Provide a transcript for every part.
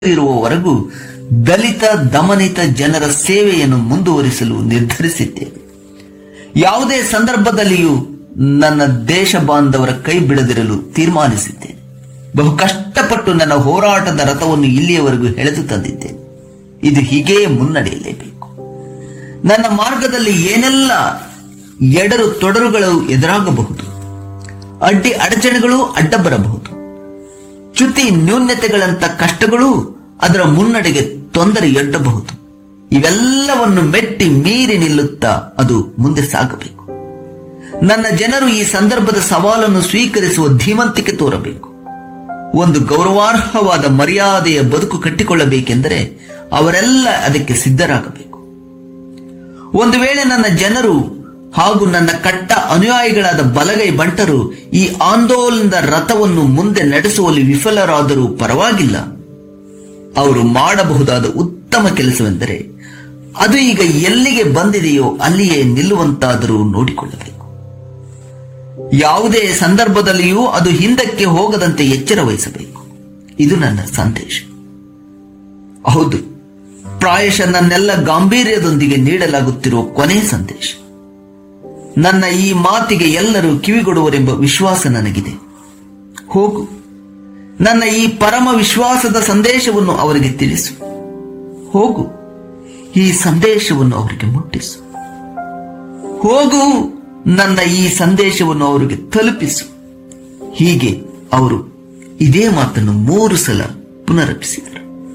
ಇರುವವರೆಗೂ ದಲಿತ ದಮನಿತ ಜನರ ಸೇವೆಯನ್ನು ಮುಂದುವರಿಸಲು ನಿರ್ಧರಿಸಿದ್ದೇನೆ ಯಾವುದೇ ಸಂದರ್ಭದಲ್ಲಿಯೂ ನನ್ನ ದೇಶ ಬಾಂಧವರ ಕೈ ಬಿಡದಿರಲು ತೀರ್ಮಾನಿಸಿದ್ದೇನೆ ಬಹು ಕಷ್ಟಪಟ್ಟು ನನ್ನ ಹೋರಾಟದ ರಥವನ್ನು ಇಲ್ಲಿಯವರೆಗೂ ಎಳೆದು ತಂದಿದ್ದೇನೆ ಇದು ಹೀಗೆಯೇ ಮುನ್ನಡೆಯಲೇಬೇಕು ನನ್ನ ಮಾರ್ಗದಲ್ಲಿ ಏನೆಲ್ಲ ಎಡರು ತೊಡರುಗಳು ಎದುರಾಗಬಹುದು ಅಡ್ಡಿ ಅಡಚಣೆಗಳು ಅಡ್ಡ ಬರಬಹುದು ಚ್ಯುತಿ ನ್ಯೂನ್ಯತೆಗಳಂತ ಕಷ್ಟಗಳು ಅದರ ಮುನ್ನಡೆಗೆ ತೊಂದರೆಯೊಡ್ಡಬಹುದು ಇವೆಲ್ಲವನ್ನು ಮೆಟ್ಟಿ ಮೀರಿ ನಿಲ್ಲುತ್ತಾ ಅದು ಮುಂದೆ ಸಾಗಬೇಕು ನನ್ನ ಜನರು ಈ ಸಂದರ್ಭದ ಸವಾಲನ್ನು ಸ್ವೀಕರಿಸುವ ಧೀಮಂತಿಕೆ ತೋರಬೇಕು ಒಂದು ಗೌರವಾರ್ಹವಾದ ಮರ್ಯಾದೆಯ ಬದುಕು ಕಟ್ಟಿಕೊಳ್ಳಬೇಕೆಂದರೆ ಅವರೆಲ್ಲ ಅದಕ್ಕೆ ಸಿದ್ಧರಾಗಬೇಕು ಒಂದು ವೇಳೆ ನನ್ನ ಜನರು ಹಾಗೂ ನನ್ನ ಕಟ್ಟ ಅನುಯಾಯಿಗಳಾದ ಬಲಗೈ ಬಂಟರು ಈ ಆಂದೋಲನದ ರಥವನ್ನು ಮುಂದೆ ನಡೆಸುವಲ್ಲಿ ವಿಫಲರಾದರೂ ಪರವಾಗಿಲ್ಲ ಅವರು ಮಾಡಬಹುದಾದ ಉತ್ತಮ ಕೆಲಸವೆಂದರೆ ಅದು ಈಗ ಎಲ್ಲಿಗೆ ಬಂದಿದೆಯೋ ಅಲ್ಲಿಯೇ ನಿಲ್ಲುವಂತಾದರೂ ನೋಡಿಕೊಳ್ಳಬೇಕು ಯಾವುದೇ ಸಂದರ್ಭದಲ್ಲಿಯೂ ಅದು ಹಿಂದಕ್ಕೆ ಹೋಗದಂತೆ ಎಚ್ಚರ ವಹಿಸಬೇಕು ಇದು ನನ್ನ ಸಂದೇಶ ಹೌದು ಪ್ರಾಯಶಃ ನನ್ನೆಲ್ಲ ಗಾಂಭೀರ್ಯದೊಂದಿಗೆ ನೀಡಲಾಗುತ್ತಿರುವ ಕೊನೆ ಸಂದೇಶ ನನ್ನ ಈ ಮಾತಿಗೆ ಎಲ್ಲರೂ ಕಿವಿಗೊಡುವರೆಂಬ ವಿಶ್ವಾಸ ನನಗಿದೆ ಹೋಗು ನನ್ನ ಈ ಪರಮ ವಿಶ್ವಾಸದ ಸಂದೇಶವನ್ನು ಅವರಿಗೆ ತಿಳಿಸು ಹೋಗು ಈ ಸಂದೇಶವನ್ನು ಅವರಿಗೆ ಮುಟ್ಟಿಸು ಹೋಗು ನನ್ನ ಈ ಸಂದೇಶವನ್ನು ಅವರಿಗೆ ತಲುಪಿಸು ಹೀಗೆ ಅವರು ಇದೇ ಮಾತನ್ನು ಮೂರು ಸಲ ಪುನರಪಿಸಿದರು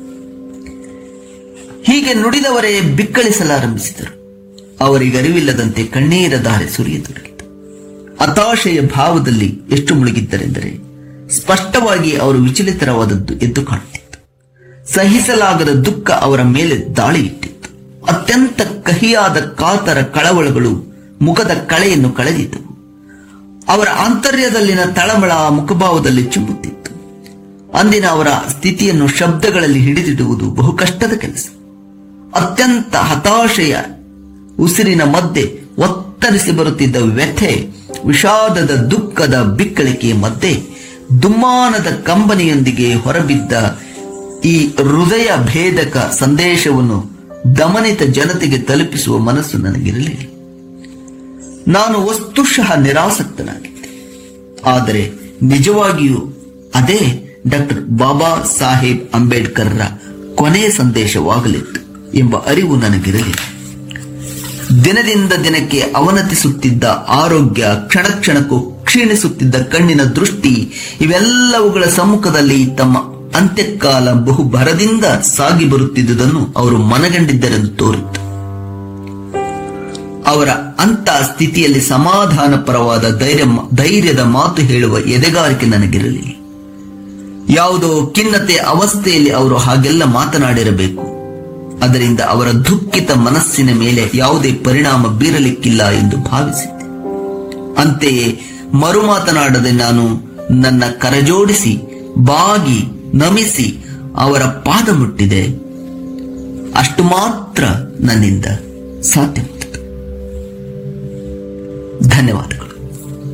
ಹೀಗೆ ನುಡಿದವರೇ ಬಿಕ್ಕಳಿಸಲಾರಂಭಿಸಿದರು ಅವರಿಗೆ ಅರಿವಿಲ್ಲದಂತೆ ಕಣ್ಣೀರ ಧಾರೆ ಸುರಿಯತೊಡಗಿತು ಹತಾಶೆಯ ಭಾವದಲ್ಲಿ ಎಷ್ಟು ಮುಳುಗಿದ್ದರೆಂದರೆ ಸ್ಪಷ್ಟವಾಗಿ ಅವರು ವಿಚಲಿತರವಾದದ್ದು ಎದ್ದು ಕಾಣುತ್ತಿತ್ತು ಸಹಿಸಲಾಗದ ದುಃಖ ಅವರ ಮೇಲೆ ದಾಳಿ ಇಟ್ಟಿತ್ತು ಅತ್ಯಂತ ಕಹಿಯಾದ ಕಾತರ ಕಳವಳಗಳು ಮುಖದ ಕಳೆಯನ್ನು ಕಳೆದಿದ್ದವು ಅವರ ಆಂತರ್ಯದಲ್ಲಿನ ತಳಮಳ ಮುಖಭಾವದಲ್ಲಿ ಚುಮ್ಮುತ್ತಿತ್ತು ಅಂದಿನ ಅವರ ಸ್ಥಿತಿಯನ್ನು ಶಬ್ದಗಳಲ್ಲಿ ಹಿಡಿದಿಡುವುದು ಬಹು ಕಷ್ಟದ ಕೆಲಸ ಅತ್ಯಂತ ಹತಾಶೆಯ ಉಸಿರಿನ ಮಧ್ಯೆ ಒತ್ತರಿಸಿ ಬರುತ್ತಿದ್ದ ವ್ಯಥೆ ವಿಷಾದದ ದುಃಖದ ಬಿಕ್ಕಳಿಕೆಯ ಮಧ್ಯೆ ದುಮ್ಮಾನದ ಕಂಬನಿಯೊಂದಿಗೆ ಹೊರಬಿದ್ದ ಈ ಹೃದಯ ಭೇದಕ ಸಂದೇಶವನ್ನು ದಮನಿತ ಜನತೆಗೆ ತಲುಪಿಸುವ ಮನಸ್ಸು ನನಗಿರಲಿಲ್ಲ ನಾನು ವಸ್ತುಶಃ ನಿರಾಸಕ್ತನಾಗಿದ್ದೆ ಆದರೆ ನಿಜವಾಗಿಯೂ ಅದೇ ಡಾಕ್ಟರ್ ಬಾಬಾ ಸಾಹೇಬ್ ಅಂಬೇಡ್ಕರ್ರ ಕೊನೆಯ ಸಂದೇಶವಾಗಲಿತ್ತು ಎಂಬ ಅರಿವು ನನಗಿರಲಿಲ್ಲ ದಿನದಿಂದ ದಿನಕ್ಕೆ ಅವನತಿಸುತ್ತಿದ್ದ ಆರೋಗ್ಯ ಕ್ಷಣ ಕ್ಷಣಕ್ಕೂ ಕ್ಷೀಣಿಸುತ್ತಿದ್ದ ಕಣ್ಣಿನ ದೃಷ್ಟಿ ಇವೆಲ್ಲವುಗಳ ಸಮ್ಮುಖದಲ್ಲಿ ತಮ್ಮ ಅಂತ್ಯಕಾಲ ಬಹು ಭರದಿಂದ ಸಾಗಿ ಬರುತ್ತಿದ್ದುದನ್ನು ಅವರು ಮನಗಂಡಿದ್ದರೆಂದು ತೋರಿತ್ತು ಅವರ ಅಂತ ಸ್ಥಿತಿಯಲ್ಲಿ ಸಮಾಧಾನಪರವಾದ ಧೈರ್ಯ ಧೈರ್ಯದ ಮಾತು ಹೇಳುವ ಎದೆಗಾರಿಕೆ ನನಗಿರಲಿಲ್ಲ ಯಾವುದೋ ಖಿನ್ನತೆ ಅವಸ್ಥೆಯಲ್ಲಿ ಅವರು ಹಾಗೆಲ್ಲ ಮಾತನಾಡಿರಬೇಕು ಅದರಿಂದ ಅವರ ದುಃಖಿತ ಮನಸ್ಸಿನ ಮೇಲೆ ಯಾವುದೇ ಪರಿಣಾಮ ಬೀರಲಿಕ್ಕಿಲ್ಲ ಎಂದು ಭಾವಿಸಿದ್ದೆ ಅಂತೆಯೇ ಮರು ಮಾತನಾಡದೆ ನಾನು ನನ್ನ ಕರಜೋಡಿಸಿ ಬಾಗಿ ನಮಿಸಿ ಅವರ ಪಾದ ಮುಟ್ಟಿದೆ ಅಷ್ಟು ಮಾತ್ರ ನನ್ನಿಂದ ಸಾಧ್ಯವಾದದ್ದು ಧನ್ಯವಾದಗಳು